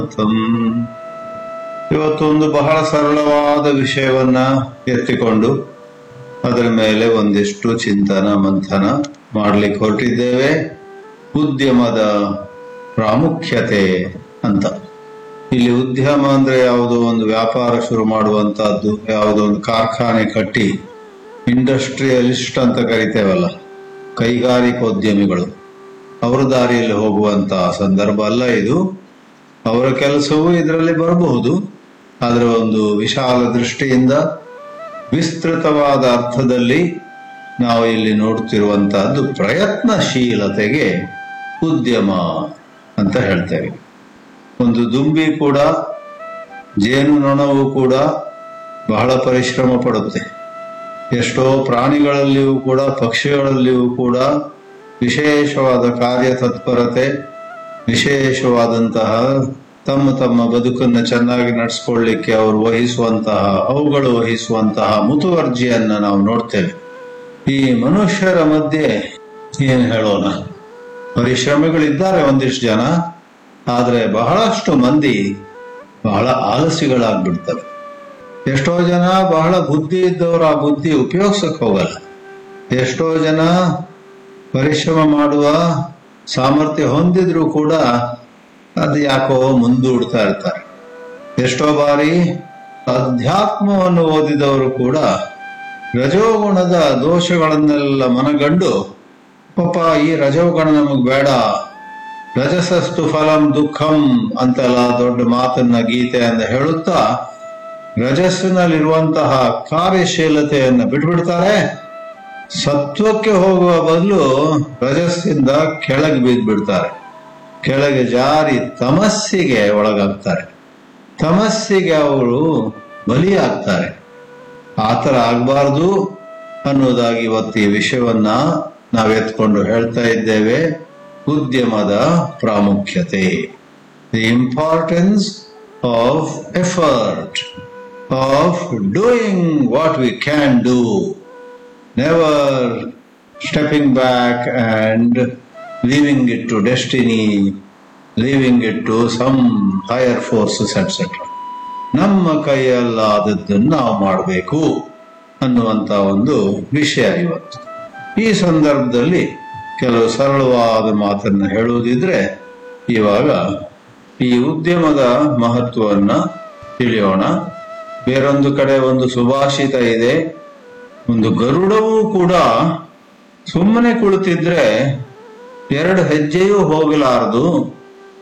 ಇವತ್ತೊಂದು ಬಹಳ ಸರಳವಾದ ವಿಷಯವನ್ನ ಎತ್ತಿಕೊಂಡು ಅದರ ಮೇಲೆ ಒಂದಿಷ್ಟು ಚಿಂತನ ಮಂಥನ ಮಾಡ್ಲಿಕ್ಕೆ ಹೊರಟಿದ್ದೇವೆ ಉದ್ಯಮದ ಪ್ರಾಮುಖ್ಯತೆ ಅಂತ ಇಲ್ಲಿ ಉದ್ಯಮ ಅಂದ್ರೆ ಯಾವುದೋ ಒಂದು ವ್ಯಾಪಾರ ಶುರು ಮಾಡುವಂತಹದ್ದು ಯಾವುದೋ ಒಂದು ಕಾರ್ಖಾನೆ ಕಟ್ಟಿ ಇಂಡಸ್ಟ್ರಿಯಲಿಸ್ಟ್ ಅಂತ ಕರಿತೇವಲ್ಲ ಕೈಗಾರಿಕೋದ್ಯಮಿಗಳು ಅವರ ದಾರಿಯಲ್ಲಿ ಹೋಗುವಂತಹ ಸಂದರ್ಭ ಅಲ್ಲ ಇದು ಅವರ ಕೆಲಸವೂ ಇದರಲ್ಲಿ ಬರಬಹುದು ಆದರೆ ಒಂದು ವಿಶಾಲ ದೃಷ್ಟಿಯಿಂದ ವಿಸ್ತೃತವಾದ ಅರ್ಥದಲ್ಲಿ ನಾವು ಇಲ್ಲಿ ನೋಡ್ತಿರುವಂತಹದ್ದು ಪ್ರಯತ್ನಶೀಲತೆಗೆ ಉದ್ಯಮ ಅಂತ ಹೇಳ್ತೇವೆ ಒಂದು ದುಂಬಿ ಕೂಡ ಜೇನು ನೊಣವು ಕೂಡ ಬಹಳ ಪರಿಶ್ರಮ ಪಡುತ್ತೆ ಎಷ್ಟೋ ಪ್ರಾಣಿಗಳಲ್ಲಿಯೂ ಕೂಡ ಪಕ್ಷಿಗಳಲ್ಲಿಯೂ ಕೂಡ ವಿಶೇಷವಾದ ಕಾರ್ಯ ತತ್ಪರತೆ ವಿಶೇಷವಾದಂತಹ ತಮ್ಮ ತಮ್ಮ ಬದುಕನ್ನು ಚೆನ್ನಾಗಿ ನಡೆಸ್ಕೊಳ್ಳಿಕ್ಕೆ ಅವರು ವಹಿಸುವಂತಹ ಅವುಗಳು ವಹಿಸುವಂತಹ ಮುತುವರ್ಜಿಯನ್ನ ನಾವು ನೋಡ್ತೇವೆ ಈ ಮನುಷ್ಯರ ಮಧ್ಯೆ ಏನ್ ಹೇಳೋಣ ಪರಿಶ್ರಮಿಗಳಿದ್ದಾರೆ ಒಂದಿಷ್ಟು ಜನ ಆದ್ರೆ ಬಹಳಷ್ಟು ಮಂದಿ ಬಹಳ ಆಲಸಿಗಳಾಗ್ಬಿಡ್ತಾರೆ ಎಷ್ಟೋ ಜನ ಬಹಳ ಬುದ್ಧಿ ಇದ್ದವರು ಆ ಬುದ್ಧಿ ಉಪಯೋಗಿಸಕ್ ಹೋಗಲ್ಲ ಎಷ್ಟೋ ಜನ ಪರಿಶ್ರಮ ಮಾಡುವ ಸಾಮರ್ಥ್ಯ ಹೊಂದಿದ್ರು ಕೂಡ ಅದು ಯಾಕೋ ಮುಂದೂಡ್ತಾ ಇರ್ತಾರೆ ಎಷ್ಟೋ ಬಾರಿ ಅಧ್ಯಾತ್ಮವನ್ನು ಓದಿದವರು ಕೂಡ ರಜೋಗುಣದ ದೋಷಗಳನ್ನೆಲ್ಲ ಮನಗಂಡು ಪಾಪ ಈ ರಜೋಗುಣ ನಮಗ್ ಬೇಡ ರಜಸಸ್ತು ಫಲಂ ದುಃಖಂ ಅಂತೆಲ್ಲ ದೊಡ್ಡ ಮಾತನ್ನ ಗೀತೆಯನ್ನ ಹೇಳುತ್ತಾ ರಜಸ್ಸಿನಲ್ಲಿರುವಂತಹ ಕಾರ್ಯಶೀಲತೆಯನ್ನು ಬಿಟ್ಬಿಡ್ತಾರೆ ಸತ್ವಕ್ಕೆ ಹೋಗುವ ಬದಲು ರಜಸ್ಸಿಂದ ಕೆಳಗೆ ಬಿದ್ದು ಬಿಡ್ತಾರೆ ಕೆಳಗೆ ಜಾರಿ ತಮಸ್ಸಿಗೆ ಒಳಗಾಗ್ತಾರೆ ತಮಸ್ಸಿಗೆ ಅವರು ಬಲಿಯಾಗ್ತಾರೆ ಆತರ ಆಗಬಾರ್ದು ಅನ್ನೋದಾಗಿ ಇವತ್ತು ಈ ವಿಷಯವನ್ನ ನಾವು ಎತ್ಕೊಂಡು ಹೇಳ್ತಾ ಇದ್ದೇವೆ ಉದ್ಯಮದ ಪ್ರಾಮುಖ್ಯತೆ the importance of effort of doing what we can do never stepping back and leaving it to destiny, leaving it to some higher forces, etc. ನಮ್ಮ ಕೈಯಲ್ಲಾದದ್ದನ್ನು ನಾವು ಮಾಡಬೇಕು ಅನ್ನುವಂತ ಒಂದು ವಿಷಯ ಇವತ್ತು ಈ ಸಂದರ್ಭದಲ್ಲಿ ಕೆಲವು ಸರಳವಾದ ಮಾತನ್ನ ಹೇಳುವುದಿದ್ರೆ ಇವಾಗ ಈ ಉದ್ಯಮದ ಮಹತ್ವವನ್ನ ತಿಳಿಯೋಣ ಬೇರೊಂದು ಕಡೆ ಒಂದು ಸುಭಾಷಿತ ಇದೆ ಒಂದು ಗರುಡವೂ ಕೂಡ ಸುಮ್ಮನೆ ಕುಳಿತಿದ್ರೆ ಎರಡು ಹೆಜ್ಜೆಯೂ ಹೋಗಲಾರದು